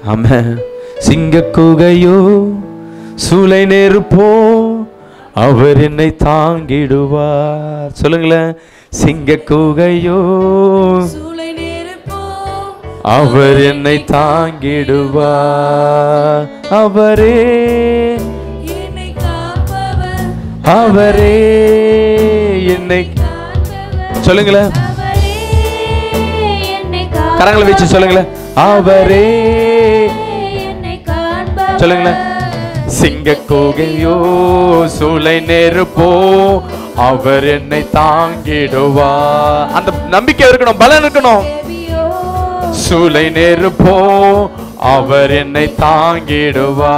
ஆமென் சிங்க குகையோ சூளை நெருப்போ அவர் என்னை தாங்கிடுவார் சொல்லுங்களேன் சிங்க குகையோ சூளை நெருப்போ அவர் என்னை தாங்கிடுவார் அவரே என்னை காப்பவர் அவரே என்னை காப்பவர் சொல்லுங்களேன் அவரே என்னை கரங்களை வச்சு சொல்லுங்களேன் அவரே என்னை காண்பவர் சொல்லுங்களேன் சிங்க கோகையோ சூளை நெருப்போ அவர் என்னை தாங்கிடுவா அந்த நம்பிக்கை இருக்கணும் பலன் இருக்கணும் தேவியோ சூளை நெருப்போ அவர் என்னை தாங்கிடுவா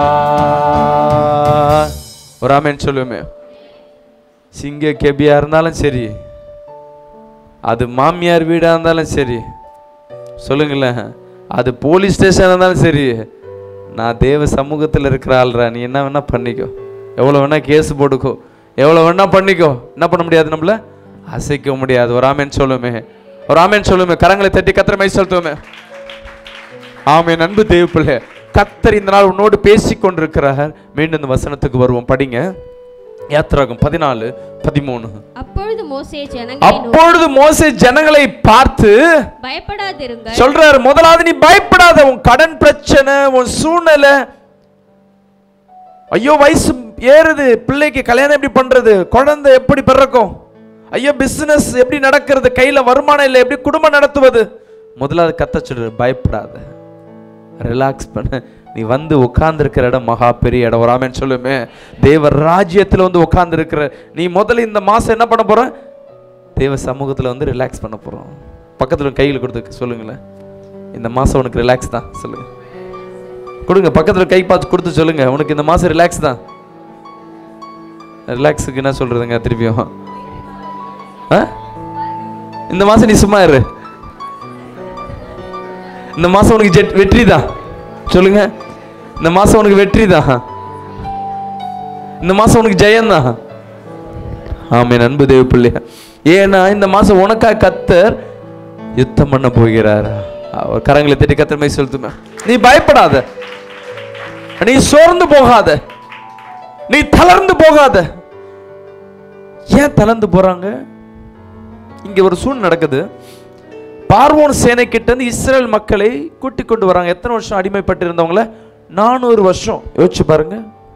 ஒரு ஆமேன் சொல்லுமே சிங்க கெபியா இருந்தாலும் சரி அது மாமியார் வீடா இருந்தாலும் சரி சொல்லுங்களேன் அது போலீஸ் ஸ்டேஷன் இருந்தாலும் சரி நான் தேவ சமூகத்தில் இருக்கிற ஆள்றா நீ என்ன வேணா பண்ணிக்கோ எவ்வளோ வேணா கேஸ் போட்டுக்கோ எவ்வளோ வேணா பண்ணிக்கோ என்ன பண்ண முடியாது நம்மள அசைக்க முடியாது ஒரு ஆமேன் சொல்லுமே ஒரு ஆமேன் சொல்லுமே கரங்களை தட்டி கத்திர மை செலுத்துவோமே ஆமென் அன்பு தேவ பிள்ளை கத்தர் இந்த நாள் உன்னோடு பேசிக் கொண்டிருக்கிறார் மீண்டும் இந்த வசனத்துக்கு வருவோம் படிங்க யாத்திராகும் பதினாலு பதிமூணு அப்பொழுது மோசே ஜனங்களை நோக்கி, அப்பொழுது மோசே ஜனங்களை பார்த்து பயப்படாதிருங்கள் சொல்றாரு முதலாவது நீ பயப்படாத உன் கடன் பிரச்சனை உன் சூழ்நிலை ஐயோ வயசு ஏறுது பிள்ளைக்கு கல்யாணம் எப்படி பண்றது குழந்தை எப்படி பிறக்கும் ஐயோ பிசினஸ் எப்படி நடக்கிறது கையில வருமானம் இல்லை எப்படி குடும்பம் நடத்துவது முதலாவது கத்த சொல்றாரு பயப்படாத ரிலாக்ஸ் பண்ண நீ வந்து உட்கார்ந்துருக்கிற இடம் மகா பெரிய இடம் வராமன்னு சொல்லுமே தேவ ராஜ்யத்தில் வந்து உட்கார்ந்துருக்கிற நீ முதல்ல இந்த மாசம் என்ன பண்ண போற தேவ சமூகத்தில் வந்து ரிலாக்ஸ் பண்ண போறோம் பக்கத்தில் கையில் கொடுத்து சொல்லுங்களேன் இந்த மாசம் உனக்கு ரிலாக்ஸ் தான் சொல்லுங்க கொடுங்க பக்கத்தில் கை பார்த்து கொடுத்து சொல்லுங்க உனக்கு இந்த மாசம் ரிலாக்ஸ் தான் ரிலாக்ஸுக்கு என்ன சொல்றதுங்க திருப்பியும் ஆ? இந்த மாசம் நீ சும்மா இரு இந்த மாசம் உனக்கு ஜெட் வெற்றி தான் சொல்லுங்க இந்த மாசம் உனக்கு வெற்றி தான் இந்த மாசம் உனக்கு ஜெயம் தான் ஆமென் அன்பு தேவ பிள்ளையா ஏன்னா இந்த மாசம் உனக்கா கத்தர் யுத்தம் பண்ண போகிறார் அவர் கரங்களை தட்டி கத்தர் மை செலுத்துமே நீ பயப்படாத நீ சோர்ந்து போகாத நீ தளர்ந்து போகாத ஏன் தளர்ந்து போறாங்க இங்க ஒரு சூழ்நிலை நடக்குது பார்வோன் சேனை கிட்ட இருந்து இஸ்ரேல் மக்களை கூட்டி கொண்டு வராங்க எத்தனை வருஷம் அடிமைப்பட்டு இருந்தவங்கள நானூறு வருஷம் யோசிச்சு பாருங்க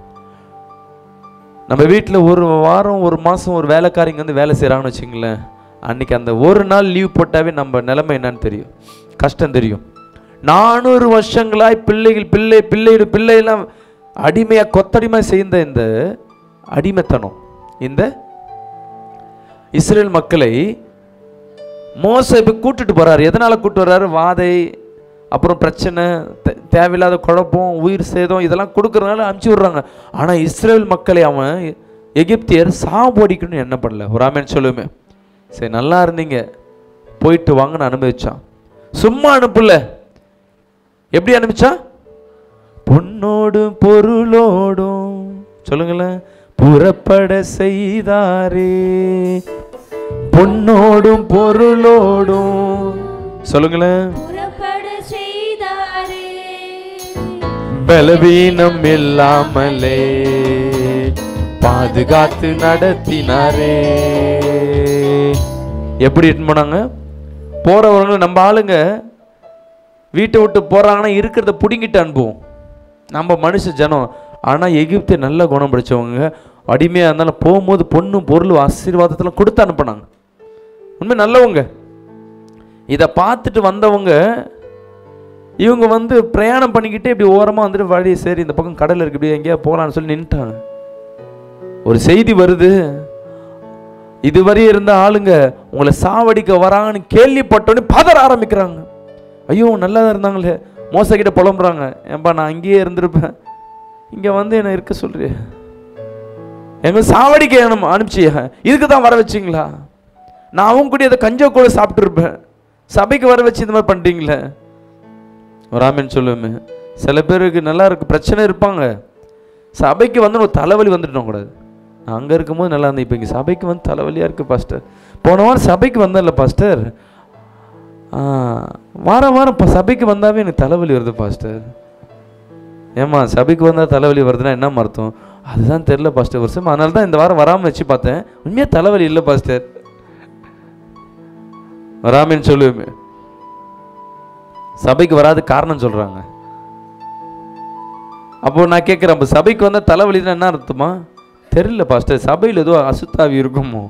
நம்ம வீட்டில் ஒரு வாரம் ஒரு மாதம் ஒரு வேலைக்காரிங்க வந்து வேலை செய்கிறாங்கன்னு வச்சுங்களேன் அன்னைக்கு அந்த ஒரு நாள் லீவ் போட்டாவே நம்ம நிலைமை என்னன்னு தெரியும் கஷ்டம் தெரியும் நானூறு வருஷங்களாய் பிள்ளைகள் பிள்ளை பிள்ளையோட பிள்ளையெல்லாம் அடிமையாக கொத்தடிமை செய்த இந்த அடிமைத்தனம் இந்த இஸ்ரேல் மக்களை மோச இப்போ கூட்டிட்டு போறாரு எதனால கூட்டு வர்றாரு வாதை அப்புறம் பிரச்சனை தே- தேவையில்லாத குழப்பம் உயிர் சேதம் இதெல்லாம் கொடுக்கறதுனால அனுப்பிச்சி விடுறாங்க ஆனால் இஸ்ரேல் மக்களை அவன் எகிப்தியர் சாவடிக்கணும்னு என்ன பண்ணல ஒரு ஆமேன் சொல்லுமே சரி நல்லா இருந்தீங்க போயிட்டு வாங்கன்னு அனுபவிச்சான் சும்மா அனுப்பல எப்படி அனுப்பிச்சான் பொன்னோடும் பொருளோடும் சொல்லுங்களேன் புறப்பட செய்தாரே பொன்னோடும் பொருளோடும் சொல்லுங்களேன் புறப்பட செய்தாரே பலவீனம் இல்லாமலே பாதுகாத்து நடத்தினாரே எப்படி இட்டுன்னு போனாங்க போறவங்க நம்ம ஆளுங்க வீட்டை விட்டு போறாங்கன்னா இருக்கிறத பிடுங்கிட்டு அனுப்புவோம் நம்ம மனுஷ ஜனம் ஆனா எகிப்து நல்ல குணம் படிச்சவங்க அடிமையா இருந்தாலும் போகும்போது பொண்ணும் பொருள் ஆசீர்வாதத்தெல்லாம் கொடுத்து அனுப்புனாங்க உண்மை நல்லவங்க இதை பார்த்துட்டு வந்தவங்க இவங்க வந்து பிரயாணம் பண்ணிக்கிட்டே இப்படி ஓரமாக வந்துட்டு வழி சரி இந்த பக்கம் கடல் இருக்கு இப்படி எங்கேயா போகலான்னு சொல்லி நின்ட்டாங்க ஒரு செய்தி வருது இதுவரை இருந்த ஆளுங்க உங்களை சாவடிக்க வராங்கன்னு கேள்விப்பட்டோன்னே பதற ஆரம்பிக்கிறாங்க ஐயோ நல்லா தான் இருந்தாங்களே மோசக்கிட்ட புலம்புறாங்க ஏன்பா நான் அங்கேயே இருந்திருப்பேன் இங்கே வந்து என்னை இருக்க சொல்றிய எங்க சாவடிக்க அனு அனுப்பிச்சிய இதுக்கு தான் வர வச்சிங்களா நான் அவங்க கூட இதை கஞ்சா கூட சாப்பிட்டுருப்பேன் சபைக்கு வர வச்சு இந்த மாதிரி பண்ணிட்டீங்களே ராமன் சொல்லுமே சில பேருக்கு நல்லா இருக்கு பிரச்சனை இருப்பாங்க சபைக்கு வந்து ஒரு தலைவலி வந்துட்டோம் கூடாது நான் அங்கே இருக்கும்போது நல்லா இருந்தேன் இப்போ இங்கே சபைக்கு வந்து தலைவலியாக இருக்குது பாஸ்டர் போன வாரம் சபைக்கு வந்தேன்ல பாஸ்டர் ஆ, வாரம் வாரம் இப்போ சபைக்கு வந்தாவே எனக்கு தலைவலி வருது பாஸ்டர் ஏம்மா சபைக்கு வந்தால் தலைவலி வருதுன்னா என்ன அர்த்தம் அதுதான் தெரில பாஸ்டர் வருஷம் அதனால தான் இந்த வாரம் வராமல் வச்சு பார்த்தேன் உண்மையாக தலைவலி இல்லை பாஸ்டர் வராமன்னு சொல்லுவேமே சபைக்கு வராது காரணம் சொல்கிறாங்க அப்போ நான் கேட்குறேன் அப்போ சபைக்கு வந்தால் தலைவலின்னா என்ன அர்த்தமா தெரியல பாஸ்டர் சபையில் ஏதோ அசுத்தாவி இருக்குமோ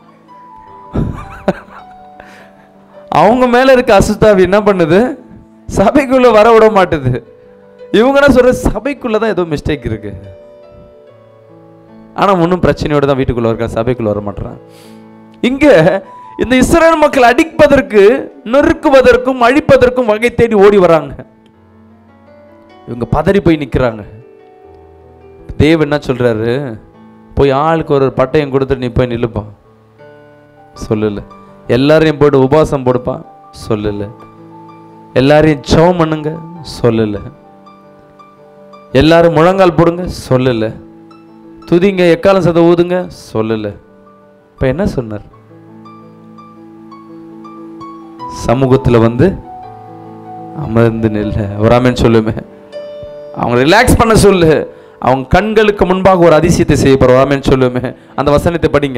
அவங்க மேல இருக்க அசுத்தாவி என்ன பண்ணுது சபைக்குள்ள வர விட மாட்டுது இவங்க என்ன சொல்ற சபைக்குள்ள தான் ஏதோ மிஸ்டேக் இருக்கு ஆனா ஒன்றும் பிரச்சனையோட தான் வீட்டுக்குள்ள இருக்கா சபைக்குள்ள வர மாட்டான் இங்க இந்த இஸ்ரேல் மக்கள் அடிப்பதற்கு நொறுக்குவதற்கும் அழிப்பதற்கும் வகை தேடி ஓடி வராங்க இவங்க பதறி போய் நிக்கிறாங்க தேவன் என்ன சொல்றாரு போய் ஆளுக்கு ஒரு பட்டயம் கொடுத்துட்டு நீ போய் நில்லுப்பா சொல்லல எல்லாரையும் போட்டு உபவாசம் போடுப்பா சொல்லல எல்லாரையும் ஜெபம் பண்ணுங்க சொல்லல எல்லாரும் முழங்கால் போடுங்க சொல்லல துதிங்க எக்காலம் சத ஊதுங்க சொல்லல இப்ப என்ன சொன்னார் சமூகத்துல வந்து அமர்ந்து நில்ல ஒரு ஆமென் சொல்லுமே அவங்க ரிலாக்ஸ் பண்ண சொல்லு அவங்க கண்களுக்கு முன்பாக ஒரு அதிசயத்தை செய்ய போற ஆமென் சொல்லுமே அந்த வசனத்தை படிங்க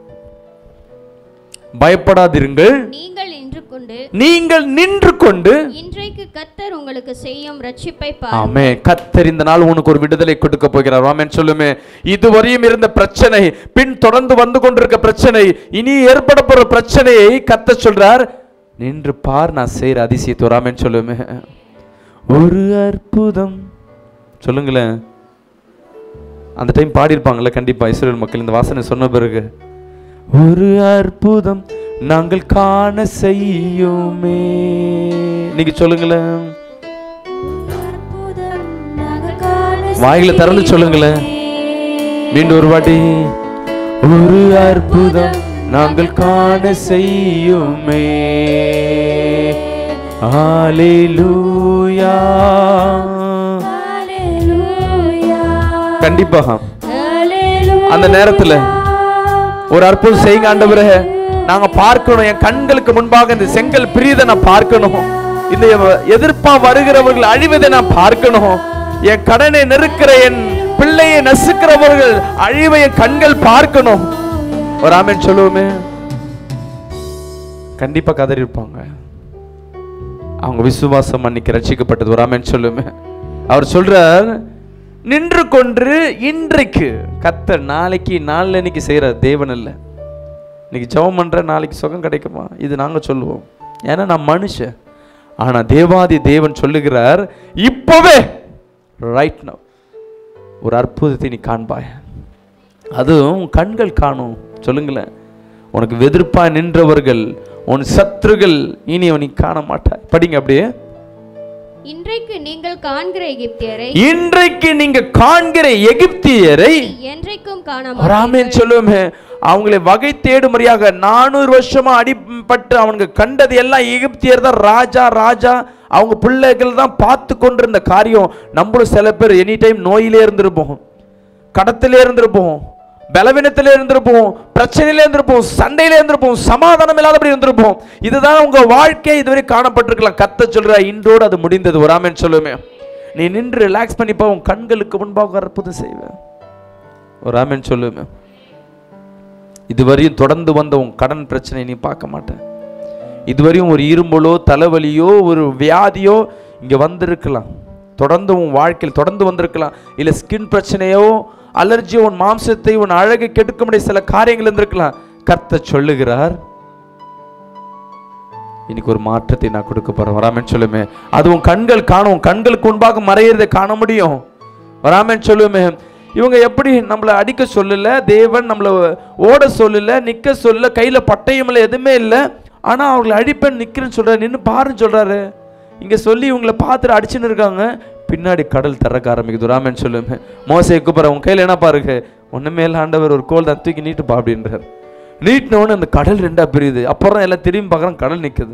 பயப்படாதிருங்கள் நீங்கள் நின்று கொண்டு நீங்கள் நின்று கொண்டு இன்றைக்கு கத்தர் உங்களுக்கு செய்யும் ரட்சிப்பை பார் ஆமே கத்தர் இந்த நாள் உனக்கு ஒரு விடுதலை கொடுக்க போகிறார் ஆமென் சொல்லுமே இதுவரையும் இருந்த பிரச்சனை பின் தொடர்ந்து வந்து கொண்டிருக்க பிரச்சனை இனி ஏற்பட போற பிரச்சனையை கத்த சொல்றார் நின்று பார் நான் செய்யற அதிசயத்தை ஒரு ஆமென் சொல்லுமே ஒரு அற்புதம் சொல்லுங்களேன் அந்த டைம் பாடியிருப்பாங்கல்ல கண்டிப்பா இஸ்ரேல் மக்கள் இந்த வாசனை சொன்ன பிறகு ஒரு அற்புதம் நாங்கள் காண செய்யுமே நீங்க சொல்லுங்களேன் வாயில திறந்து சொல்லுங்களேன் மீண்டும் ஒரு வாட்டி ஒரு அற்புதம் நாங்கள் காண செய்யுமே ஹalleluya கண்டிப்பா அந்த நேரத்துல ஒரு அற்புதம் செய்யுங்க ஆண்டவரே நாங்க பார்க்கணும் என் கண்களுக்கு முன்பாக இந்த செங்கல் பிரியதை நான் பார்க்கணும் இந்த எதிர்ப்பா வருகிறவர்கள் அழிவதை நான் பார்க்கணும் என் கடனை நெருக்கிற என் பிள்ளையை நசுக்கிறவர்கள் அழிவை என் கண்கள் பார்க்கணும் ஒரு ஆமென் சொல்லுவோமே கண்டிப்பா கதறி இருப்பாங்க அவங்க விசுவாசம் அன்னைக்கு ரட்சிக்கப்பட்டது ஒரு ஆமென் சொல்லுமே அவர் சொல்றார் நின்று கொன்று இன்றைக்கு கத்தர் நாளைக்கு நாளன்னைக்கு செய்யற தேவன் இல்லை இன்னைக்கு ஜெபம் பண்ற நாளைக்கு சுகம் கிடைக்குமா இது நாங்க சொல்லுவோம் ஏன்னா நான் மனுஷன் ஆனா தேவாதி தேவன் சொல்லுகிறார் இப்பவே ரைட் நவ் ஒரு அற்புதத்தை நீ காண்பாய் அதுவும் உன் கண்கள் காணும் சொல்லுங்களேன் உனக்கு வெதிர்ப்பா நின்றவர்கள் உன் சத்துருகள் இனி நீ காண மாட்டாய் படிங்க அப்படியே இன்றைக்கு நீங்கள் காண்கிற எகிப்தியரை இன்றைக்கு நீங்க காண்கிற எகிப்தியரை என்றைக்கும் காண ஒரு ஆமென் சொல்லுவோமே அவங்களை வகை தேடும்படியாக நானூறு வருஷமா அடிபட்டு அவனுங்க கண்டது எல்லாம் எகிப்தியர் தான் ராஜா ராஜா அவங்க பிள்ளைகள் தான் பார்த்து கொண்டிருந்த காரியம் நம்மளும் சில பேர் எனி டைம் நோயிலே இருந்திருப்போம் கடத்திலே இருந்திருப்போம் பலவீனத்திலே இருந்திருப்போம் பிரச்சனையிலே இருந்திருப்போம் சண்டையிலே இருந்திருப்போம் சமாதானம் இல்லாதபடி இருந்திருப்போம் இதுதான் உங்க வாழ்க்கை இதுவரை காணப்பட்டிருக்கலாம் கத்த சொல்ற இன்றோடு அது முடிந்தது ஒரு ஆமென் சொல்லுமே நீ நின்று ரிலாக்ஸ் பண்ணிப்பா உன் கண்களுக்கு முன்பாக அற்புதம் செய்வேன் ஒரு ஆமென் சொல்லுமே இதுவரையும் தொடர்ந்து வந்த உன் கடன் பிரச்சனை நீ பார்க்க மாட்டேன் இதுவரையும் ஒரு இரும்பலோ தலைவலியோ ஒரு வியாதியோ இங்க வந்திருக்கலாம் தொடர்ந்து உன் வாழ்க்கையில் தொடர்ந்து வந்திருக்கலாம் இல்ல ஸ்கின் பிரச்சனையோ அலர்ஜியோ உன் மாம்சத்தை உன் அழகை கெடுக்க முடிய சில காரியங்கள் இருந்திருக்கலாம் கர்த்த சொல்லுகிறார் இன்னைக்கு ஒரு மாற்றத்தை நான் கொடுக்க போறேன் வராமன்னு சொல்லுமே அது உன் கண்கள் காணும் உன் கண்களுக்கு முன்பாக மறையிறதை காண முடியும் வராமன்னு சொல்லுமே இவங்க எப்படி நம்மளை அடிக்க சொல்லல தேவன் நம்மளை ஓட சொல்லல நிக்க சொல்லல கையில பட்டயம் இல்லை எதுவுமே இல்லை ஆனா அவங்களை அடிப்பேன் நிக்கிறேன்னு சொல்றாரு நின்று பாருன்னு சொல்றாரு இங்க சொல்லி இவங்களை பார்த்துட்டு அடிச்சுன்னு இருக்காங்க பின்னாடி கடல் திறக்க ஆரம்பிக்குது ராமன் சொல்லுமே மோசையை கூப்பிட்ற உன் கையில் என்ன பாருங்க ஒண்ணுமே இல்லை ஆண்டவர் ஒரு கோல் தான் தூக்கி நீட்டுப்பா அப்படின்றார் நீட்டினவொடனே அந்த கடல் ரெண்டா பிரியுது அப்புறம் எல்லாம் திரும்பி பார்க்குறோம் கடல் நிற்குது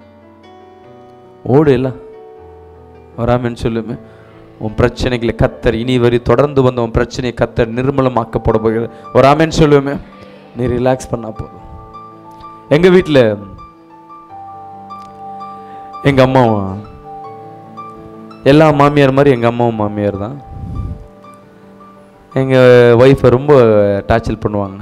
ஓடு எல்லாம் வராமன்னு சொல்லுமே உன் பிரச்சனைகளை கத்தர் இனி வரி தொடர்ந்து வந்த உன் பிரச்சனையை கத்தர் நிர்மலமாக்கப்பட போகிறது ஒரு ஆமேன்னு சொல்லுவேமே நீ ரிலாக்ஸ் பண்ணா போதும் எங்க வீட்டில் எங்க அம்மா எல்லா மாமியார் மாதிரி எங்கள் அம்மாவும் மாமியார் தான் எங்கள் ஒய்ஃபை ரொம்ப டார்ச்சர் பண்ணுவாங்க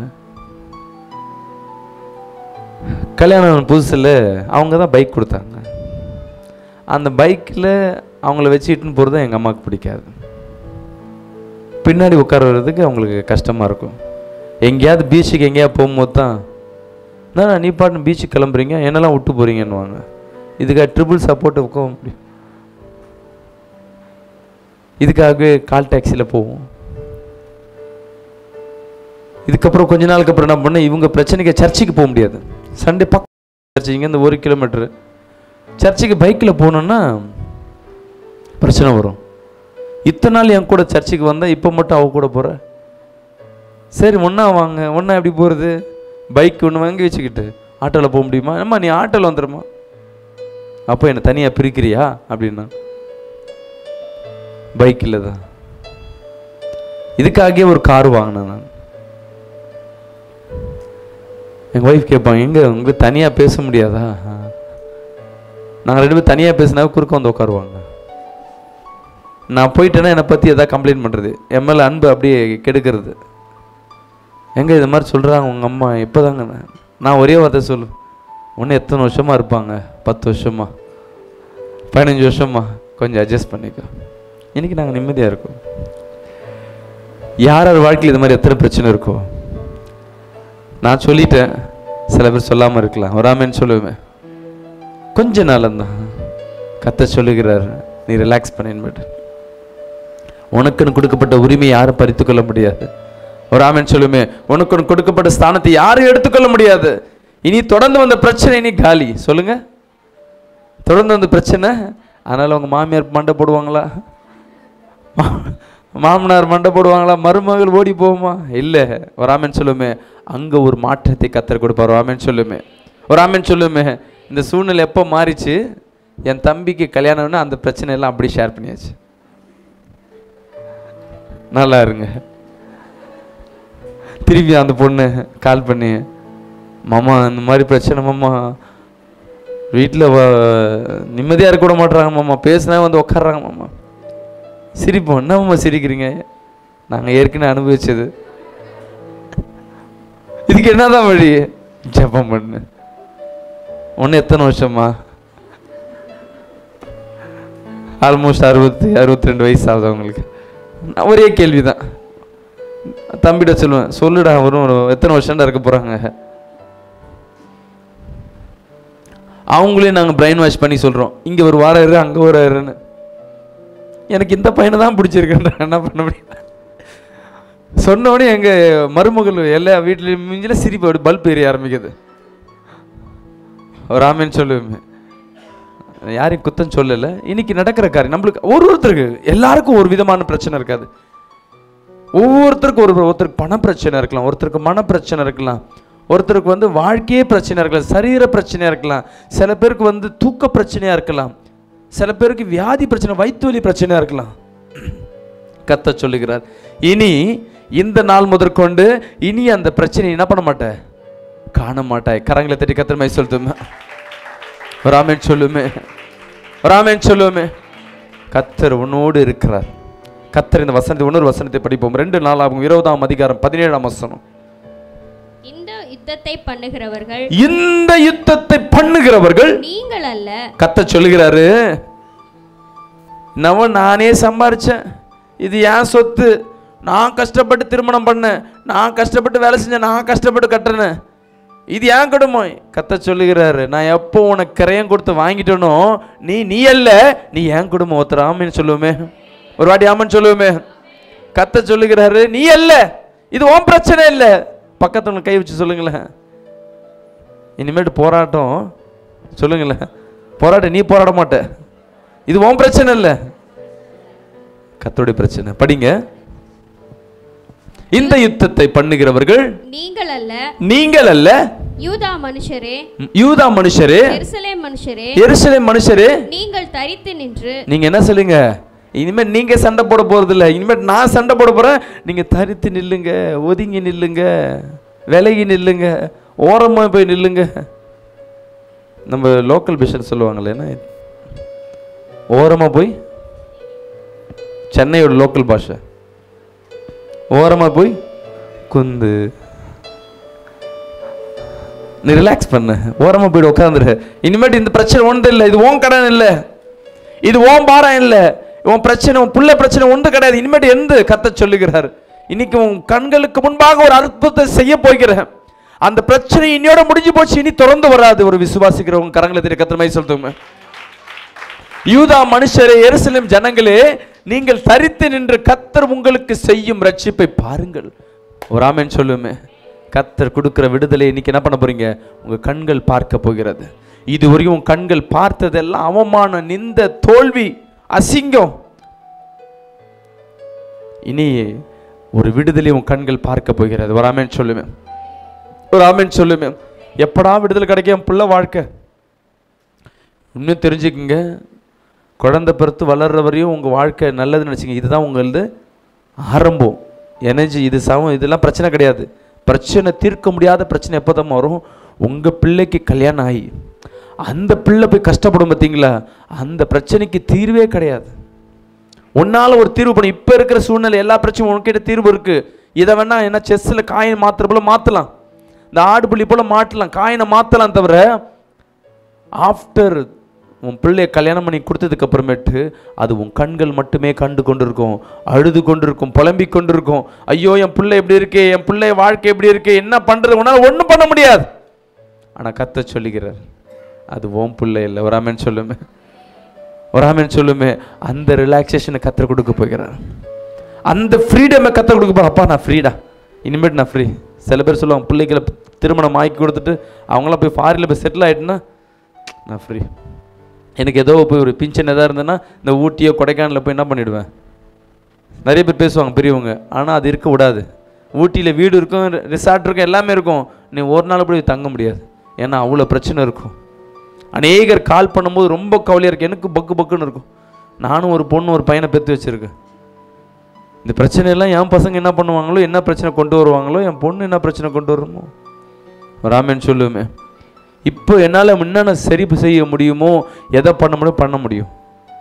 கல்யாணம் புதுசில் அவங்க தான் பைக் கொடுத்தாங்க அந்த பைக்கில் அவங்கள வச்சுக்கிட்டுன்னு போகிறது எங்கள் அம்மாவுக்கு பிடிக்காது பின்னாடி உட்கார வர்றதுக்கு அவங்களுக்கு கஷ்டமாக இருக்கும் எங்கேயாவது பீச்சுக்கு எங்கேயாவது போகும்போது தான் நான் நீ பாட்டு பீச்சுக்கு கிளம்புறீங்க என்னெல்லாம் விட்டு போகிறீங்கன்னுவாங்க இதுக்காக ட்ரிபிள் சப்போர்ட் உட்கார முடியும் இதுக்காகவே கால் டாக்ஸியில் போவோம் இதுக்கப்புறம் கொஞ்ச நாளுக்கு அப்புறம் என்ன பண்ண இவங்க பிரச்சனைக்கு சர்ச்சுக்கு போக முடியாது சண்டே பக்கம் சர்ச்சு இங்கேருந்து ஒரு கிலோமீட்டரு சர்ச்சுக்கு பைக்கில் போகணுன்னா பிரச்சனை வரும் இத்தனை நாள் என் கூட சர்ச்சுக்கு வந்தால் இப்போ மட்டும் அவ கூட போகிற சரி ஒன்றா வாங்க ஒன்றா எப்படி போகிறது பைக் ஒன்று வாங்கி வச்சுக்கிட்டு ஆட்டோவில் போக முடியுமா அம்மா நீ ஆட்டோவில் வந்துடுமா அப்போ என்னை தனியாக பிரிக்கிறியா அப்படின்னா பைக்கில் தான் இதுக்காகவே ஒரு கார் வாங்கினேன் நான் எங்கள் ஒய்ஃப் கேட்பாங்க எங்கே உங்களுக்கு தனியாக பேச முடியாதா நாங்கள் ரெண்டு பேரும் தனியாக பேசினா குறுக்க வந்து உட்காருவாங்க நான் போயிட்டேன்னா என்னை பற்றி எதாவது கம்ப்ளைண்ட் பண்ணுறது என் மேலே அன்பு அப்படியே கெடுக்கிறது எங்க இது மாதிரி சொல்கிறாங்க உங்கள் அம்மா இப்போதாங்க நான் நான் ஒரே வார்த்தை சொல்லு ஒன்று எத்தனை வருஷமா இருப்பாங்க பத்து வருஷமா பதினஞ்சு வருஷமா கொஞ்சம் அட்ஜஸ்ட் பண்ணிக்கோ இன்னைக்கு நாங்கள் நிம்மதியாக இருக்கோம் யார் யார் வாழ்க்கையில் இது மாதிரி எத்தனை பிரச்சனை இருக்கோ நான் சொல்லிட்டேன் சில பேர் சொல்லாமல் இருக்கலாம் ஒரு ஆமேன்னு சொல்லுவேன் கொஞ்ச நாளந்தான் கத்த சொல்லுகிறார் நீ ரிலாக்ஸ் பண்ணிட்டு உனக்குன்னு கொடுக்கப்பட்ட உரிமையை யாரும் பறித்துக் கொள்ள முடியாது ஒரு ஆமேன் சொல்லுமே உனக்குன்னு கொடுக்கப்பட்ட ஸ்தானத்தை யாரும் எடுத்துக்கொள்ள முடியாது இனி தொடர்ந்து வந்த பிரச்சனை இனி காலி சொல்லுங்க தொடர்ந்து வந்த பிரச்சனை அதனால உங்க மாமியார் மண்டை போடுவாங்களா மா- மாமனார் மண்டை போடுவாங்களா மருமகள் ஓடி போகுமா இல்லை ஒரு ஆமேன் சொல்லுமே அங்க ஒரு மாற்றத்தை கத்தர் கொடுப்பார் ஒரு ஆமேன் சொல்லுமே ஒரு ஆமேன் சொல்லுமே இந்த சூழ்நிலை எப்போ மாறிச்சு என் தம்பிக்கு கல்யாணம்னு அந்த பிரச்சனை எல்லாம் அப்படி ஷேர் பண்ணியாச்சு நல்லா இருங்க திருப்பி அந்த பொண்ணு கால் பண்ணி மாமா இந்த மாதிரி பிரச்சனை மாமா வீட்டில் நிம்மதியாக இருக்க விட மாட்றாங்க மாமா பேசினா வந்து உட்கார்றாங்க மாமா சிரிப்போம் என்ன மாமா சிரிக்கிறீங்க நாங்கள் ஏற்கனவே அனுபவிச்சது இதுக்கு என்னதான் வழி ஜெபம் பண்ணு ஒன்று எத்தனை வருஷமா ஆல்மோஸ்ட் அறுபத்தி அறுபத்தி ரெண்டு வயசு ஆகுது அவங்களுக்கு நான் ஒரே கேள்வி தான் தம்பிட்ட சொல்லுவேன் சொல்லுடா வரும் ஒரு எத்தனை வருஷம்டா இருக்க போகிறாங்க அவங்களையும் நாங்கள் பிரெயின் வாஷ் பண்ணி சொல்கிறோம் இங்கே ஒரு வாரம் இரு அங்கே ஒரு இருன்னு எனக்கு இந்த பையனை தான் பிடிச்சிருக்குன்ற என்ன பண்ண முடியும் சொன்ன உடனே எங்கள் மருமகள் எல்லா வீட்லேயும் மிஞ்சில சிரிப்பு அப்படி பல்ப் எரிய ஆரம்பிக்குது ஒரு ஆமேன்னு சொல்லுவேன் யாரையும் குத்தம் சொல்லலை இன்னைக்கு நடக்கிற காரியம் நம்மளுக்கு ஒரு ஒருத்தருக்கு எல்லாருக்கும் ஒரு விதமான பிரச்சனை இருக்காது ஒவ்வொருத்தருக்கும் ஒரு ஒருத்தருக்கு பண பிரச்சனை இருக்கலாம் ஒருத்தருக்கு மன பிரச்சனை இருக்கலாம் ஒருத்தருக்கு வந்து வாழ்க்கையே பிரச்சனையாக இருக்கலாம் சரீர பிரச்சனையாக இருக்கலாம் சில பேருக்கு வந்து தூக்க பிரச்சனையாக இருக்கலாம் சில பேருக்கு வியாதி பிரச்சனை வயிற்று வலி பிரச்சனையாக இருக்கலாம் கத்த சொல்லுகிறார் இனி இந்த நாள் முதற்கொண்டு இனி அந்த பிரச்சனையை என்ன பண்ண மாட்டேன் காண மாட்டாய் கரங்களை தட்டி கத்திர மாதிரி சொல்லுமே ராமேன் சொல்லுமே ராமேன் சொல்லுமே கத்தர் உன்னோடு இருக்கிறார் கத்தர் இந்த வசனத்தை இன்னொரு வசனத்தை படிப்போம் ரெண்டு நாளாகும் இருபதாம் அதிகாரம் பதினேழாம் வசனம் இந்த யுத்தத்தை பண்ணுகிறவர்கள் இந்த யுத்தத்தை பண்ணுகிறவர்கள் நீங்கள் அல்ல கத்த சொல்லுகிறாரு நவ நானே சம்பாரிச்சேன் இது என் சொத்து நான் கஷ்டப்பட்டு திருமணம் பண்ணேன் நான் கஷ்டப்பட்டு வேலை செஞ்சேன் நான் கஷ்டப்பட்டு கட்டுறேன் இது ஏன் குடும்பம் கத்த சொல்லுகிறாரு நான் எப்போ உனக்கு கிரையம் கொடுத்து வாங்கிட்டேனோ நீ நீ அல்ல நீ ஏன் குடும்பம் ஒருத்தர் ஆமின்னு சொல்லுவோமே ஒரு வாட்டி ஆமன்னு சொல்லுவோமே கத்த சொல்லுகிறாரு நீ அல்ல இது உன் பிரச்சனை இல்லை பக்கத்துல கை வச்சு சொல்லுங்களேன் இனிமேட்டு போராட்டம் சொல்லுங்களேன் போராட்ட நீ போராட மாட்ட இது உன் பிரச்சனை இல்லை கத்தருடைய பிரச்சனை படிங்க இந்த யுத்தத்தை பண்ணுகிறவர்கள் நீங்கள் அல்ல நீங்கள் அல்ல யூதா மனுஷரே யூதா மனுஷரே எருசலே மனுஷரே எருசலேம் மனுஷரே நீங்கள் தரித்து நின்று நீங்க என்ன சொல்லுங்க இனிமேல் நீங்க சண்டை போட போறது இல்ல இனிமேல் நான் சண்டை போட போறேன் நீங்க தரித்து நில்லுங்க ஒதுங்கி நில்லுங்க விலகி நில்லுங்க ஓரமா போய் நில்லுங்க நம்ம லோக்கல் பிஷன் சொல்லுவாங்கல்ல என்ன ஓரமா போய் சென்னையோட லோக்கல் பாஷை ஓரமாக போய் குந்து நீ ரிலாக்ஸ் பண்ணு ஓரமாக போயிட்டு உட்காந்துரு இனிமேட்டு இந்த பிரச்சனை ஒன்று இல்லை இது ஓன் கடன் இல்லை இது ஓன் பாரம் இல்லை உன் பிரச்சனை உன் புள்ள பிரச்சனை ஒன்று கிடையாது இனிமேட்டு எந்த கத்த சொல்லுகிறார் இன்னைக்கு உன் கண்களுக்கு முன்பாக ஒரு அற்புதத்தை செய்ய போகிறேன் அந்த பிரச்சனை இனியோட முடிஞ்சு போச்சு இனி திறந்து வராது ஒரு விசுவாசிக்கிறவங்க கரங்களை தெரிய கத்திரமாய் சொல்லுங்க யூதா மனுஷரே எருசலேம் ஜனங்களே நீங்கள் தரித்து நின்று கத்தர் உங்களுக்கு செய்யும் ரட்சிப்பை பாருங்கள் ஒரு ஆமென் சொல்லுமே கத்தர் கொடுக்கிற விடுதலை இன்னைக்கு என்ன பண்ண போறீங்க உங்க கண்கள் பார்க்க போகிறது இதுவரையும் உன் கண்கள் பார்த்ததெல்லாம் அவமானம் நிந்த தோல்வி அசிங்கம் இனி ஒரு விடுதலை உன் கண்கள் பார்க்க போகிறது ஒரு ஆமென் சொல்லுமே ஒரு ஆமென் சொல்லுமே எப்படா விடுதலை கிடைக்கும் என் புள்ள வாழ்க்கை இன்னும் தெரிஞ்சுக்குங்க குழந்தை பிறத்து வளர்ற வரையும் உங்கள் வாழ்க்கை நல்லதுன்னு நினச்சிங்க இதுதான் உங்களது ஆரம்பம் எனர்ஜி இது சமம் இதெல்லாம் பிரச்சனை கிடையாது பிரச்சனை தீர்க்க முடியாத பிரச்சனை எப்போ தான் வரும் உங்கள் பிள்ளைக்கு கல்யாணம் ஆகி அந்த பிள்ளை போய் கஷ்டப்படும் பார்த்தீங்களா அந்த பிரச்சனைக்கு தீர்வே கிடையாது உன்னால் ஒரு தீர்வு பண்ணி இப்போ இருக்கிற சூழ்நிலை எல்லா பிரச்சனையும் உன்கிட்ட தீர்வு இருக்குது இதை வேணா என்ன செஸ்ஸில் காயின் மாற்றுற போல மாற்றலாம் இந்த ஆடு புள்ளி போல் மாட்டலாம் காயினை மாற்றலாம் தவிர ஆஃப்டர் உன் பிள்ளைய கல்யாணம் பண்ணி கொடுத்ததுக்கு அப்புறமேட்டு அது உன் கண்கள் மட்டுமே கண்டு கொண்டிருக்கும் அழுது கொண்டிருக்கும் புலம்பிக் கொண்டிருக்கும் ஐயோ என் பிள்ளை எப்படி இருக்கே என் பிள்ளை வாழ்க்கை எப்படி இருக்கே என்ன பண்ணுறது உன்னால் ஒன்றும் பண்ண முடியாது ஆனால் கத்த சொல்லுகிறார் அது ஓம் பிள்ளை இல்லை ஒரு ஆமென் சொல்லுமே ஒரு ஆமென் சொல்லுமே அந்த ரிலாக்ஸேஷனை கத்த கொடுக்க போகிறார் அந்த ஃப்ரீடமை கத்த கொடுக்க போகிற அப்பா நான் ஃப்ரீடா இனிமேட்டு நான் ஃப்ரீ சில பேர் சொல்லுவாங்க பிள்ளைகளை திருமணம் ஆக்கி கொடுத்துட்டு அவங்களாம் போய் ஃபாரினில் போய் செட்டில் ஆகிட்டுனா நான் ஃப்ரீ எனக்கு ஏதோ போய் ஒரு பிஞ்சன் எதாவது இருந்ததுன்னா இந்த ஊட்டியோ கொடைக்கானலில் போய் என்ன பண்ணிவிடுவேன் நிறைய பேர் பேசுவாங்க பெரியவங்க ஆனால் அது இருக்க விடாது ஊட்டியில் வீடு இருக்கும் ரிசார்ட் இருக்கும் எல்லாமே இருக்கும் நீ ஒரு நாள் போய் தங்க முடியாது ஏன்னா அவ்வளோ பிரச்சனை இருக்கும் அநேகர் கால் பண்ணும்போது ரொம்ப கவலையாக இருக்கு எனக்கு பக்கு பக்குன்னு இருக்கும் நானும் ஒரு பொண்ணு ஒரு பையனை பெற்று வச்சுருக்கேன் இந்த பிரச்சனையெல்லாம் என் பசங்க என்ன பண்ணுவாங்களோ என்ன பிரச்சனை கொண்டு வருவாங்களோ என் பொண்ணு என்ன பிரச்சனை கொண்டு வருமோ ராமன் சொல்லுவேமே இப்போ என்னால் என்னென்ன சரி செய்ய முடியுமோ எதை பண்ண முடியும் பண்ண முடியும்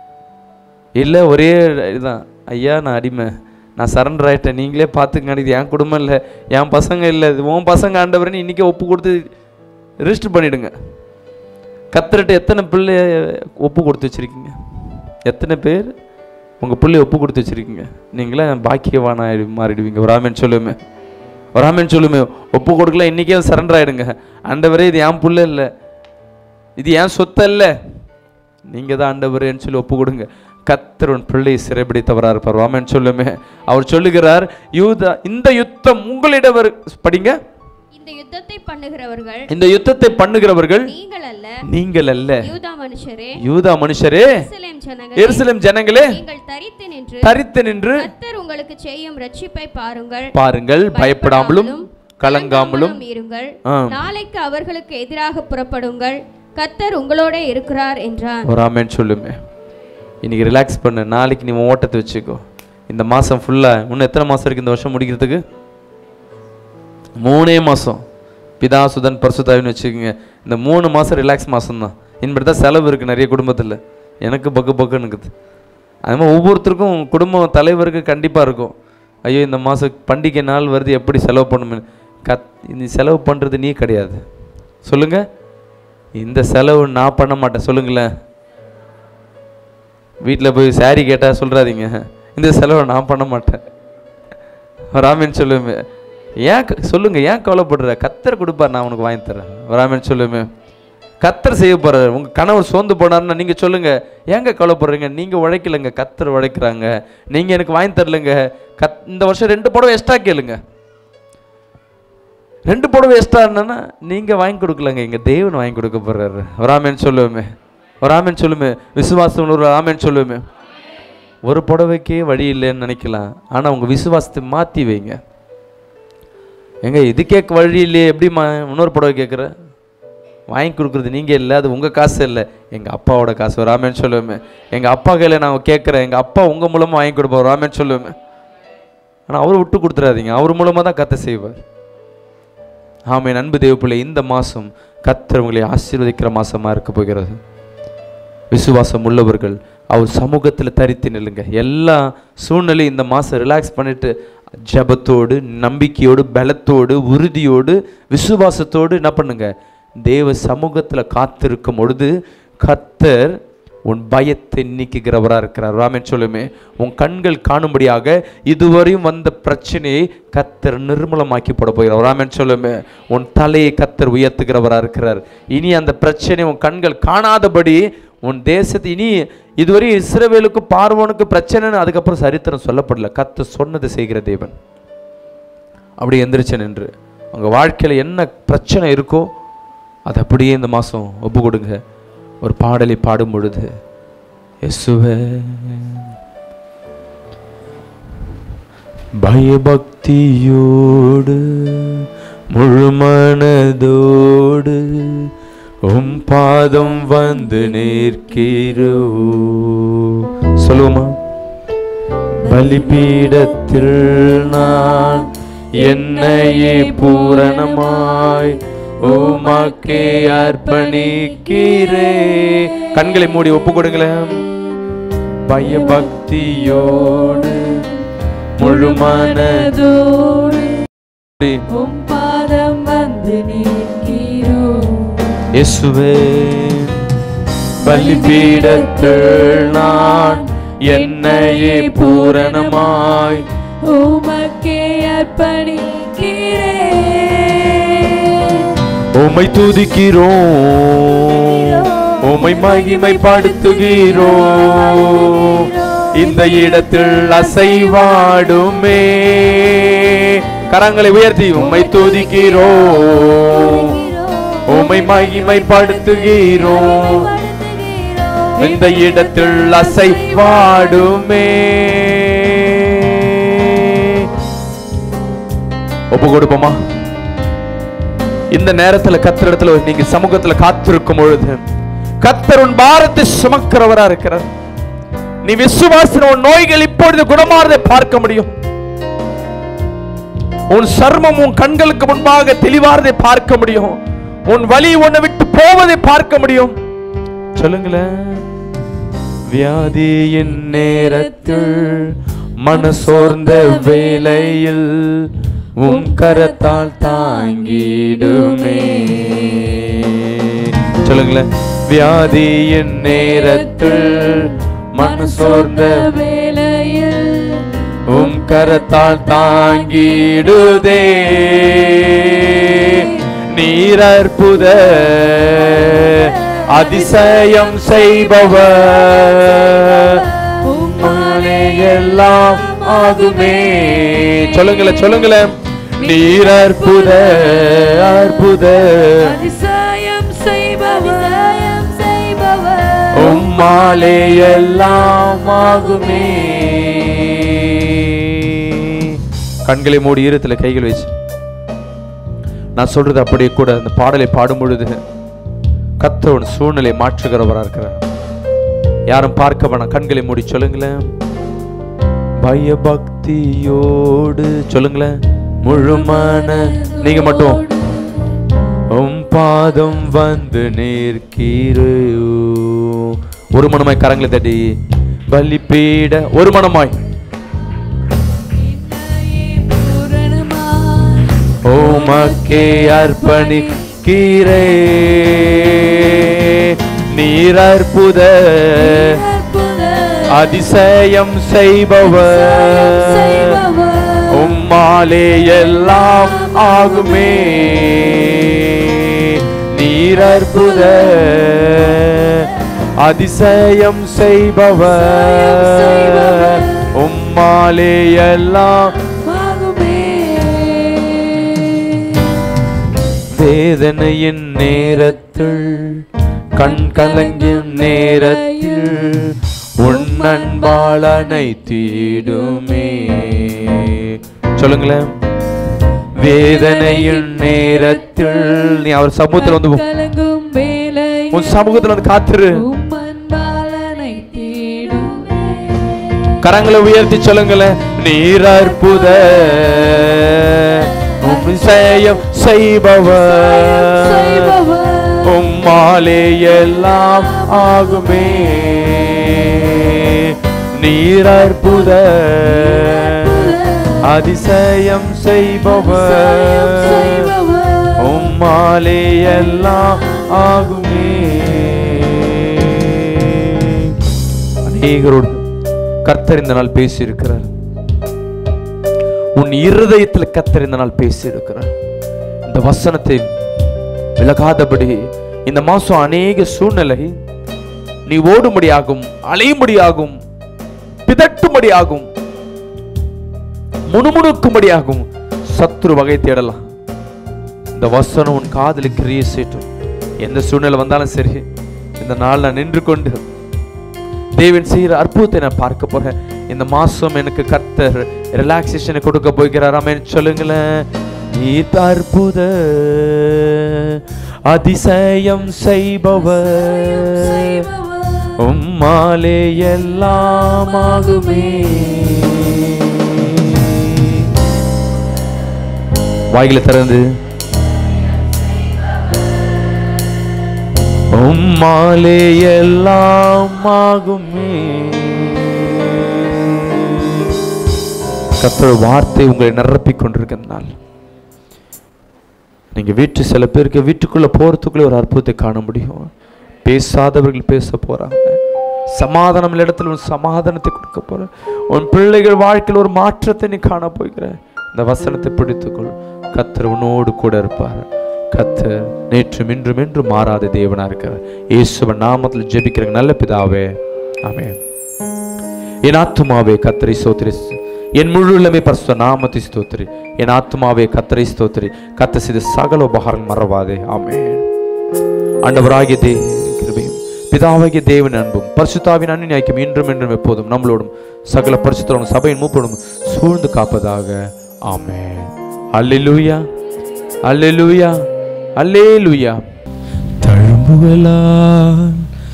இல்லை ஒரே இதுதான் ஐயா நான் அடிமை நான் சரண்டர் ஆகிட்டேன் நீங்களே பார்த்துக்கங்க இது என் குடும்பம் இல்லை என் பசங்க இல்லை இது உன் பசங்க ஆண்டவரேன்னு இன்றைக்கே ஒப்பு கொடுத்து ரிஜிஸ்டர் பண்ணிவிடுங்க கத்துறட்டு எத்தனை பிள்ளை ஒப்பு கொடுத்து வச்சுருக்கீங்க எத்தனை பேர் உங்கள் பிள்ளை ஒப்பு கொடுத்து வச்சுருக்கீங்க நீங்களே பாக்கியவானா மாறிடுவீங்க ஒரு ஆமேன் சொல்லுமே ஒரு ஆமேன் சொல்லுமே ஒப்பு கொடுக்கல இன்றைக்கே சரண்டர் ஆகிடுங்க ஆண்டவரே இது என் புள்ள இல்லை இது என் சொத்து இல்லை நீங்கள் தான் ஆண்டவரேன்னு சொல்லி ஒப்பு கொடுங்க கத்தர் உன் பிள்ளையை சிறைபிடித்தவராக இருப்பார் ஆமேன் சொல்லுமே அவர் சொல்லுகிறார் யூதா இந்த யுத்தம் உங்களிடம் வரு- படிங்க இந்த யுத்தத்தை பண்ணுகிறவர்கள் இந்த யுத்தத்தை பண்ணுகிறவர்கள் நீங்கள் அல்ல நீங்கள் அல்ல யூதா மனுஷரே யூதா மனுஷரே எருசலேம் ஜனங்களே எருசலேம் ஜனங்களே நீங்கள் தரித்து நின்று தரித்து நின்று கர்த்தர் உங்களுக்கு செய்யும் ரட்சிப்பை பாருங்கள் பாருங்கள் பயப்படாமலும் கலங்காமலும் இருங்கள் ஆ. நாளைக்கு அவர்களுக்கு எதிராக புறப்படுங்கள் கர்த்தர் உங்களோட இருக்கிறார் என்றான் ஒரு ஆமேன் சொல்லுமே இன்னைக்கு ரிலாக்ஸ் பண்ணு நாளைக்கு நீ உன் ஓட்டத்தை வச்சுக்கோ இந்த மாதம் ஃபுல்லாக இன்னும் எத்தனை மாதம் இருக்கு இந்த வருஷம் முடிக்கிறதுக்கு மூணே மாதம் பிதா சுதன் பரிசுத்தாவின்னு வச்சுக்கோங்க இந்த மூணு மாதம் ரிலாக்ஸ் மாதம் தான் இனிமேட்டு தான் செலவு இருக்குது நிறைய குடும்பத்தில் எனக்கு பக்கு பக்குன்னு இருக்குது அது மாதிரி ஒவ்வொருத்தருக்கும் குடும்பம் தலைவருக்கு கண்டிப்பாக இருக்கும் ஐயோ இந்த மாதம் பண்டிகை நாள் வருது எப்படி செலவு பண்ணுமே கத் இந்த செலவு பண்ணுறது நீ கிடையாது சொல்லுங்கள் இந்த செலவு நான் பண்ண மாட்டேன் சொல்லுங்களேன் வீட்டில் போய் saree கேட்டால் சொல்கிறாதீங்க இந்த செலவை நான் பண்ண மாட்டேன் ராமன் சொல்லுமே ஏன் க- சொல்லுங்க ஏன் கவலைப்படுற கத்தர் கொடுப்பார் நான் உனக்கு வாங்கி தரேன் ராமன் சொல்லுமே கத்தர் செய்ய போறாரு உங்க கணவர் சோர்ந்து போனாருன்னா நீங்க சொல்லுங்க ஏங்க கவலைப்படுறீங்க நீங்க உழைக்கலங்க கத்தர் உழைக்கிறாங்க நீங்க எனக்கு வாங்கி தரலங்க கத் இந்த வருஷம் ரெண்டு புடவை எக்ஸ்ட்ரா கேளுங்க ரெண்டு புடவை எக்ஸ்ட்ரா என்னன்னா நீங்க வாங்கி கொடுக்கலங்க எங்க தேவன் வாங்கி கொடுக்க போறாரு ஒரு ஆமேன் சொல்லுவோமே ஒரு ஆமேன் சொல்லுமே விசுவாசம் ஒரு ஆமேன் சொல்லுவோமே ஒரு புடவைக்கே வழி இல்லைன்னு நினைக்கலாம் ஆனா உங்க விசுவாசத்தை மாத்தி வைங்க எங்க இது கேட்க வழி இல்லையே எப்படிம்மா இன்னொரு புடவை கேட்குற வாங்கி கொடுக்குறது நீங்கள் இல்லை அது உங்கள் காசு இல்லை எங்கள் அப்பாவோட காசு ராமேன்னு சொல்லுவேமே எங்கள் அப்பா கையில் நான் கேட்குறேன் எங்கள் அப்பா உங்கள் மூலமாக வாங்கி கொடுப்பார் ராமேன்னு சொல்லுவேமே ஆனால் அவர் விட்டு கொடுத்துறாதீங்க அவர் மூலமாக தான் கத்தை செய்வார் ஆமென் அன்பு தேவப்பிள்ளை இந்த மாதம் கத்தர் உங்களை ஆசீர்வதிக்கிற மாதமாக இருக்க போகிறது விசுவாசம் உள்ளவர்கள் அவர் சமூகத்தில் தரித்து நில்லுங்க எல்லா சூழ்நிலையும் இந்த மாதம் ரிலாக்ஸ் பண்ணிட்டு ஜெபத்தோடு நம்பிக்கையோடு பலத்தோடு உறுதியோடு விசுவாசத்தோடு என்ன பண்ணுங்க தேவ சமூகத்தில் காத்திருக்கும் பொழுது கர்த்தர் உன் பயத்தை நீக்குகிறவராக இருக்கிறார் ராமன் சொல்லுமே உன் கண்கள் காணும்படியாக இதுவரையும் வந்த பிரச்சனையை கத்தர் நிர்மூலமாக்கி போட போகிறார் ராமன் சொல்லுமே உன் தலையை கத்தர் உயர்த்துகிறவராக இருக்கிறார் இனி அந்த பிரச்சனை உன் கண்கள் காணாதபடி உன் தேசத்தை இனி இதுவரை இஸ்ரவேலுக்கு பார்வோனுக்கு பிரச்சனைன்னு அதுக்கப்புறம் சரித்திரம் சொல்லப்படல கத்த சொன்னதை செய்கிற தேவன் அப்படி எந்திரிச்சேன் என்று உங்கள் வாழ்க்கையில் என்ன பிரச்சனை இருக்கோ அதை அப்படியே இந்த மாதம் ஒப்பு கொடுங்க ஒரு பாடலை பாடும் பொழுது இயேசுவே பயபக்தியோடு முழுமனதோடு உம் பாதம் வந்து நிற்கிறோ சொல்லுவோமா பலிபீடத்தில் நான் என்னையே பூரணமாய் உமக்கே அர்ப்பணிக்கிறே கண்களை மூடி ஒப்பு கொடுங்களேன் பயபக்தியோடு முழு மனதோடு மனதோடு உம் பாதம் வந்து நிற்கிறோம் இயேசுவே பலிபீடத்தில் நான் என்னையே பூரணமாய் உமக்கே அர்ப்பணிக்கிறேன் உம்மை துதிக்கிறோம் உம்மை மகிமைப்படுத்துகிறோம் இந்த இடத்தில் அசைவாடுமே கரங்களை உயர்த்தி உம்மை துதிக்கிறோம் உம்மை மகிமைப்படுத்துகிறோம் இந்த இடத்தில் அசைவாடுமே ஒப்பு கொடுப்போமா இந்த நேரத்துல கத்தர் இடத்துல நீங்க சமூகத்துல காத்திருக்கும் பொழுது கத்தர் உன் பாரத்தை சுமக்கிறவரா இருக்கிறார் நீ விசுவாசின உன் நோய்கள் இப்பொழுது குணமாறதை பார்க்க முடியும் உன் சர்மம் உன் கண்களுக்கு முன்பாக தெளிவாறதை பார்க்க முடியும் உன் வலி உன்னை விட்டு போவதை பார்க்க முடியும் சொல்லுங்களேன் வியாதியின் நேரத்தில் மனசோர்ந்த வேளையில் உன் கரத்தால் தாங்கிடுமே சொல்லுங்களேன் வியாதியின் நேரத்தில் மனசோர்ந்த வேளையில் உம் கரத்தால் தாங்கிடுதே நீர் அற்புத அதிசயம் செய்பவர் உம்மாலே எல்லாம் ஆகுமே சொல்லுங்களேன் சொல்லுங்களேன் நீர் அற்புத அற்புத அதிசயம் செய்பவர் செய்பவர் உம்மாலே எல்லாம் ஆகுமே கண்களை மூடி ஈரத்துல கைகள் வச்சு நான் சொல்றது அப்படியே கூட அந்த பாடலை பாடும் பொழுது கத்தவன் சூழ்நிலை மாற்றுகிறவரா இருக்கிறார் யாரும் பார்க்க வேணாம் கண்களை மூடி சொல்லுங்களேன் பயபக்தியோடு சொல்லுங்களேன் முழுமான நீங்க மட்டும் உம் பாதம் வந்து நிற்கிறோ ஒரு மனமாய் கரங்களை தட்டி பலிபீட ஒரு மனமாய் என்னையே பூரணமாய் உமக்கே அர்ப்பணிக்கிறே நீர் அற்புத அற்புத அதிசயம் செய்பவர் செய்பவர் உம்மாலே எல்லாம் ஆகுமே நீர் அற்புத அதிசயம் செய்பவர் உம்மாலே எல்லாம் ஆகுமே வேதனையின் நேரத்தில் கண் கலங்கின் நேரத்தில் உன் அன்பாளனை தீடுமே சொல்லுங்களேன் வேதனையின் நேரத்தில் நீ அவர் சமூகத்தில் வந்து கலங்கும் வேலை உன் சமூகத்தில் வந்து காத்துரு உம்மன் பாலனை தேடுமே கரங்களை உயர்த்தி சொல்லுங்களேன் நீர் அற்புத அதிசயம் செய்பவர் செய்பவர் உம்மாலே உம்மாலே எல்லாம் ஆகுமே நீர் அற்புத அதிசயம் செய்பவர் உம்மாலே எல்லாம் ஆகுமே அநேகரோடு கர்த்தர் இந்த நாள் பேசி இருக்கிறார் உன் இருதயத்தில் கர்த்தர் இந்த நாள் பேசி இருக்கிறார் இந்த வசனத்தை விலகாதபடி இந்த மாசம் அநேக சூழ்நிலை நீ ஓடும்படியாகும் அலையும்படியாகும் பிதட்டும்படியாகும் முணுமுணுக்கும்படியாகும் சத்துரு வகை தேடலாம் இந்த வசனம் உன் காதில் கிரியை செய்யட்டும் எந்த சூழ்நிலை வந்தாலும் சரி இந்த நாள் நான் நின்று கொண்டு தேவன் செய்கிற அற்புதத்தை நான் பார்க்க போறேன் இந்த மாசம் எனக்கு கர்த்தர் ரிலாக்ஸேஷனை கொடுக்க போகிறார் ஆமென் சொல்லுங்களேன் நீர் அற்புத அதிசயம் செய்பவர் உம்மாலே எல்லாம் ஆகுமே வாயில திறந்து உம்மாலே எல்லாம் ஆகுமே கர்த்தர் வார்த்தை உங்களை நிரப்பிக் கொண்டிருக்கிறதுனால் நீங்க வீட்டு சில பேருக்கு வீட்டுக்குள்ள போறதுக்குள்ள ஒரு அற்புதத்தை காண முடியும் பேசாதவர்கள் பேச போறாங்க சமாதானம் உள்ள இடத்துல ஒரு சமாதானத்தை கொடுக்க போற உன் பிள்ளைகள் வாழ்க்கையில் ஒரு மாற்றத்தை நீ காண போகிற இந்த வசனத்தை பிடித்துக்கொள் கத்தர் உன்னோடு கூட இருப்பார் கத்தர் நேற்றும் இன்றும் என்றும் மாறாத தேவனா இருக்கிறார் இயேசுவன் நாமத்தில் ஜெபிக்கிற நல்ல பிதாவே ஆமென் என் ஆத்துமாவே கத்தரை ஸ்தோத்திரி என் முழு உள்ளமே பரிசுத்த நாமத்தை ஸ்தோத்திரி என் ஆத்துமாவே கத்தரை ஸ்தோத்திரி கத்த செய்த சகல உபகாரம் மறவாதே ஆமென் ஆண்டவராகிய தே கிருபையும் பிதாவாகிய தேவன் அன்பும் பரிசுத்தாவின் அன்பின் ஐக்கியம் இன்றும் என்றும் எப்போதும் நம்மளோடும் சகல பரிசுத்தரோடும் சபையின் மூப்போடும் சூழ்ந்து காப்பதாக ஆமென் அல்லேலூயா அல்லேலூயா அல்லேலூயா தழும்புகளால்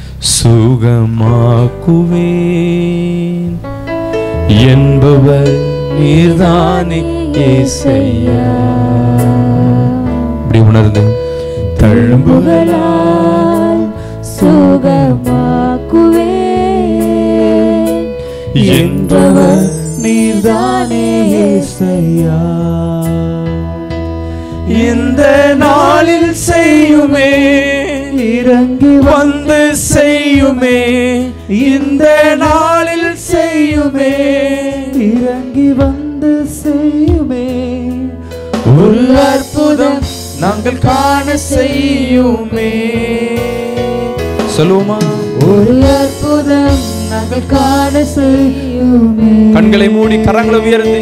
சுகமாக்குவேன் என்பவர் நீர்தானே ஏசையா இப்படி உணர்ந்து தழும்புகளால் சுகமாக்குவேன் என்பவர் நீர்தானே ஏசையா இந்த நாளில் செய்யுமே இறங்கி வந்து செய்யுமே இந்த நாளில் செய்யுமே இறங்கி வந்து செய்யுமே ஒரு அற்புதம் நாங்கள் காண செய்யுமே சொல்லுவோமா ஒரு அற்புதம் நாங்கள் காண செய்யுமே கண்களை மூடி கரங்களை உயர்த்தி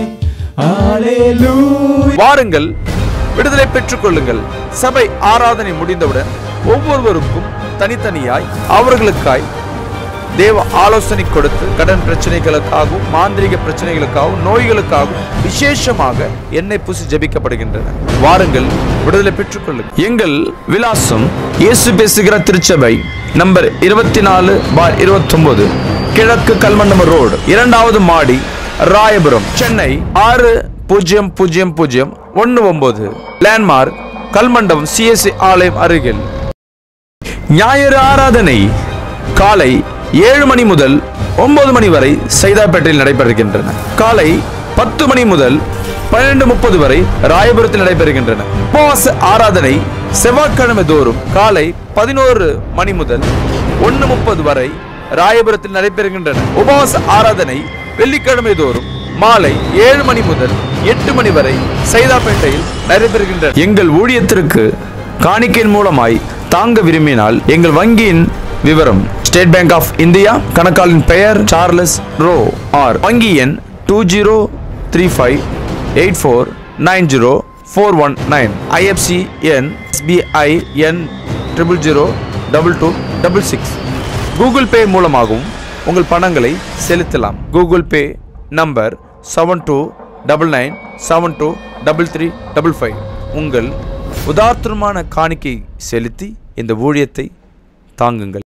வாருங்கள் விடுதலை பெற்றுக் கொள்ளுங்கள் சபை ஆராதனை முடிந்தவுடன் ஒவ்வொருவருக்கும் தனித்தனியாய் அவர்களுக்காய் தேவ ஆலோசனை கொடுத்து கடன் பிரச்சனைகளுக்காகவும் மாந்திரிக பிரச்சனைகளுக்காகவும் நோய்களுக்காகவும் விசேஷமாக எண்ணெய் பூசி ஜெபிக்கப்படுகின்றன வாருங்கள் விடுதலை பெற்றுக் கொள்ளுங்கள் எங்கள் விலாசம் இயேசு பேசுகிற திருச்சபை நம்பர் இருபத்தி நாலு பார் இருபத்தொன்பது கிழக்கு கல்மண்டம ரோடு இரண்டாவது மாடி ராயபுரம் சென்னை ஆறு பூஜ்ஜியம் பூஜ்ஜியம் பூஜ்ஜியம் ஒன்று ஒன்பது லேண்ட்மார்க் கல்மண்டபம் சிஎஸ்சி ஆலயம் அருகில் ஞாயிறு ஆராதனை காலை ஏழு மணி முதல் ஒன்பது மணி வரை சைதாப்பேட்டையில் நடைபெறுகின்றன காலை பத்து மணி முதல் பன்னிரண்டு முப்பது வரை ராயபுரத்தில் நடைபெறுகின்றன உபவாச ஆராதனை செவ்வாய்க்கிழமை தோறும் காலை பதினோரு மணி முதல் ஒன்று முப்பது வரை ராயபுரத்தில் நடைபெறுகின்றன உபவாச ஆராதனை வெள்ளிக்கிழமை தோறும் மாலை ஏழு மணி முதல் எட்டு மணி வரை சைதாப்பேட்டையில் நடைபெறுகின்றன எங்கள் ஊழியத்திற்கு காணிக்கையின் மூலமாய் தாங்க விரும்பினால் எங்கள் வங்கியின் விவரம் ஸ்டேட் பேங்க் ஆஃப் இந்தியா கணக்காளின் பெயர் சார்லஸ் ரோ ஆர் வங்கி எண் two zero three five eight four nine zero four one nine IFC எண் எஸ்பிஐ எண் triple zero double two double six Google Pay மூலமாகவும் உங்கள் பணங்களை செலுத்தலாம் கூகுள் பே number seven two double nine seven two double three double five உங்கள் உதார்த்தமான காணிக்கை செலுத்தி இந்த ஊழியத்தை தாங்குங்கள்